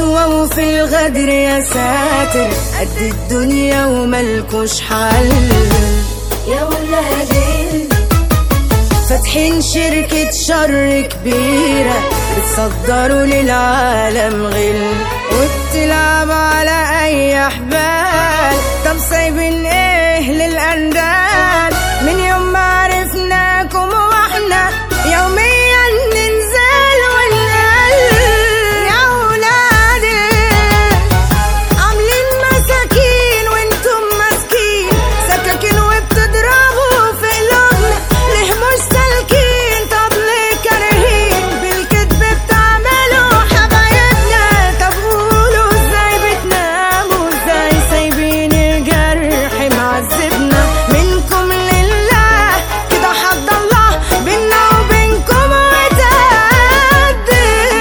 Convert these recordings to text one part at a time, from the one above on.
سوا وفي الغدر يا ساتر قد الدنيا وملكوش حل يا ولادي فاتحين شركة شر كبيرة بتصدروا للعالم غل وبتلعب على أي أحبال طب سايبين إيه للأندال من يوم ما عرفناكم وإحنا يوميا ننزل ونقل يا ولادي عاملين مساكين وانتم ماسكين سكاكين وبتضربوا في قلوبنا ليه مش سالكين طب ليه كارهين بالكذب بتعملوا حبايبنا طب قولوا ازاي بتناموا ازاي سايبين الجرح معذبنا منكم لله كده حد الله بينا وبينكم وتقدرنا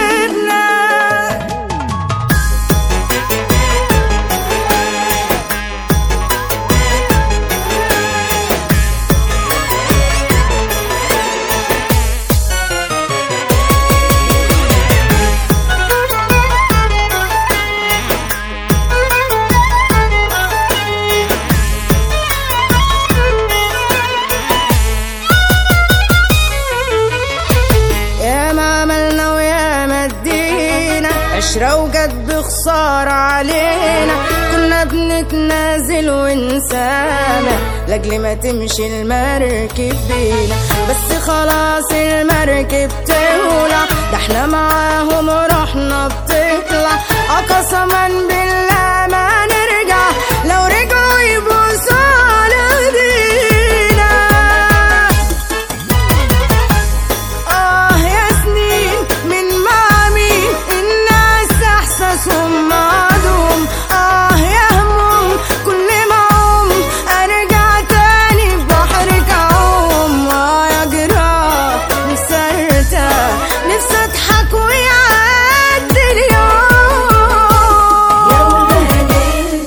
يا ما عملنا ويا ما ادينا عشرة وجت بخسارة علينا كنا بنتنازل ونسامح لاجل ما تمشي المركب بينا بس خلاص المركب تولع ده احنا معاهم روحنا بتطلع اه قسما بالله ما نرجع لو رجعوا يبوسوا على ايدينا آه يا سنين من مع مين الناس إحساسهم معدوم آه يا هموم كل ما أقوم أرجع تاني في بحرك أعوم آه يا جراح نفسي أرتاح نفسي أضحك ويعدي يا اليوم ولادي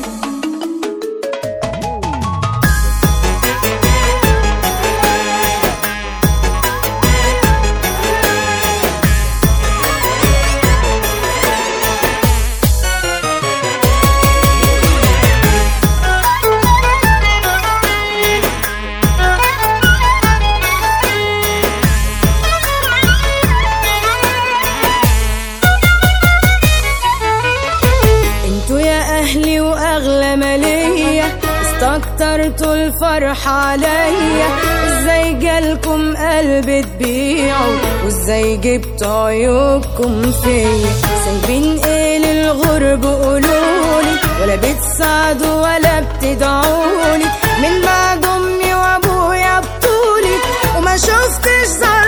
انتوا يا اهلي واغلى مالية استكترتوا الفرح عليا ازاي جالكم قلب تبيعوا وازاي جبتوا عيوبكم فيا سايبين ايه للغرب قولولي ولا بتساعدوا ولا بتدعولي من بعد امي وابويا بطولي وما شفتش زي